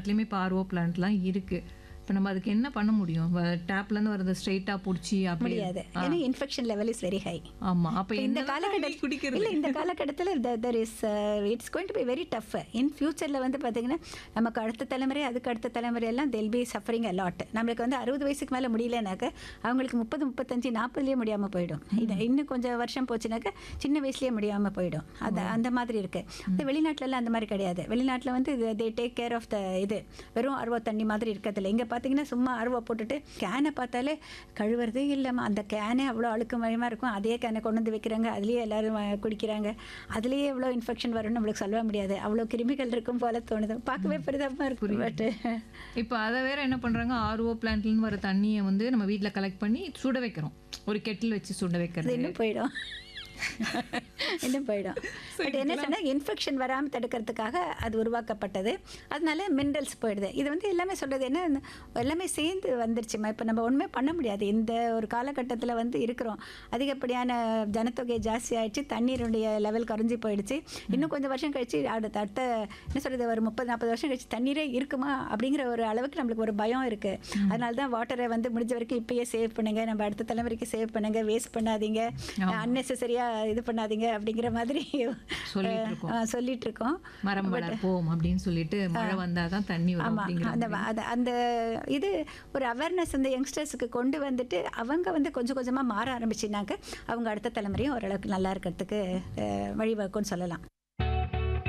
எல்லாத்துலேயுமே இப்போ ஆர்ஓ பிளான்ட்லாம் இருக்கு இப்போ நம்ம அதுக்கு என்ன பண்ண முடியும் டேப்லேருந்து வரது ஸ்ட்ரெயிட்டாக பிடிச்சி அப்படி முடியாது ஏன்னா infection level is very high ஆமா அப்போ இந்த இந்த காலகட்டத்தில் குடிக்கிறது இல்லை இந்த காலகட்டத்தில் there is it's going to be very tough in ஃபியூச்சரில் வந்து பார்த்தீங்கன்னா நமக்கு அடுத்த தலைமுறை அதுக்கு அடுத்த தலைமுறை எல்லாம் தெல் பி சஃபரிங் அலாட் நம்மளுக்கு வந்து அறுபது வயசுக்கு மேலே முடியலனாக்க அவங்களுக்கு முப்பது முப்பத்தஞ்சு நாற்பதுலேயே முடியாமல் போயிடும் இது இன்னும் கொஞ்சம் வருஷம் போச்சுனாக்க சின்ன வயசுலேயே முடியாமல் போயிடும் அது அந்த மாதிரி இருக்கு இந்த வெளிநாட்டிலலாம் அந்த மாதிரி கிடையாது வெளிநாட்டில் வந்து they take care of the இது வெறும் அருவா தண்ணி மாதிரி இருக்கிறதில்ல இங்கே பார்த்தீங்கன்னா சும்மா அருவா போட்டுட்டு கேனை பார்த்தாலே கழுவுறதே இல்லைம்மா அந்த கேனே அவ்வளோ அழுக்கு மயமாக இருக்கும் அதே கேனை கொண்டு வந்து வைக்கிறாங்க அதுலேயே எல்லாரும் வா- குடிக்கிறாங்க அதுலேயே எவ்வளோ இன்ஃபெக்ஷன் வரும்னு நம்மளுக்கு சொல்ல முடியாது அவ்வளோ கிருமிகள் இருக்கும் போல தோணுது பார்க்கவே பரிதாபமாக இருக்கும் பட் இப்போ அதை வேற என்ன பண்றாங்க ஆர்ஓ பிளான்ட்லேருந்து வர தண்ணியை வந்து நம்ம வீட்ல கலெக்ட் பண்ணி சுட வைக்கிறோம் ஒரு கெட்டில் வச்சு சுட அது வைக்கிறது இன்னும் போயிடும் இன்னும் போயிடும் பட் என்ன சொன்னால் இன்ஃபெக்ஷன் வராமல் தடுக்கிறதுக்காக அது உருவாக்கப்பட்டது அதனால மினரல்ஸ் போயிடுது இது வந்து எல்லாமே சொல்கிறது என்ன எல்லாமே சேர்ந்து வந்துருச்சுமா இப்போ நம்ம ஒன்றுமே பண்ண முடியாது இந்த ஒரு காலகட்டத்தில் வந்து இருக்கிறோம் அதிகப்படியான ஜனத்தொகை ஜாஸ்தி ஆயிடுச்சு தண்ணீருடைய லெவல் குறைஞ்சி போயிடுச்சு இன்னும் கொஞ்சம் வருஷம் கழிச்சு அடுத்த அடுத்த என்ன சொல்கிறது ஒரு முப்பது நாற்பது வருஷம் கழிச்சு தண்ணீரே இருக்குமா அப்படிங்கிற ஒரு அளவுக்கு நம்மளுக்கு ஒரு பயம் இருக்குது அதனால தான் வாட்டரை வந்து முடிஞ்ச வரைக்கும் இப்பயே சேவ் பண்ணுங்க நம்ம அடுத்த தலைமுறைக்கு சேவ் பண்ணுங்க வேஸ்ட் பண்ணாதீங்க அன்னெசரியாக இது பண்ணாதீங்க அப்படிங்கிற மாதிரி சொல்லிட்டு இருக்கோம். ஆ, சொல்லிட்டு இருக்கோம் மரம் வளர்ப்போம் அப்படின்னு சொல்லிட்டு மழை வந்தாதான் தண்ணி வரும் ஆமாம் அப்படிங்கிற அந்த அந்த அந்த இது ஒரு அவேர்னஸ் இந்த யங்ஸ்டர்ஸுக்கு கொண்டு வந்துட்டு அவங்க வந்து கொஞ்சம் கொஞ்சமாக மாற ஆரம்பிச்சினாக்க அவங்க அடுத்த தலைமுறையும் ஓரளவுக்கு நல்லா இருக்கிறதுக்கு அஹ், வழிவகுக்கும்னு சொல்லலாம்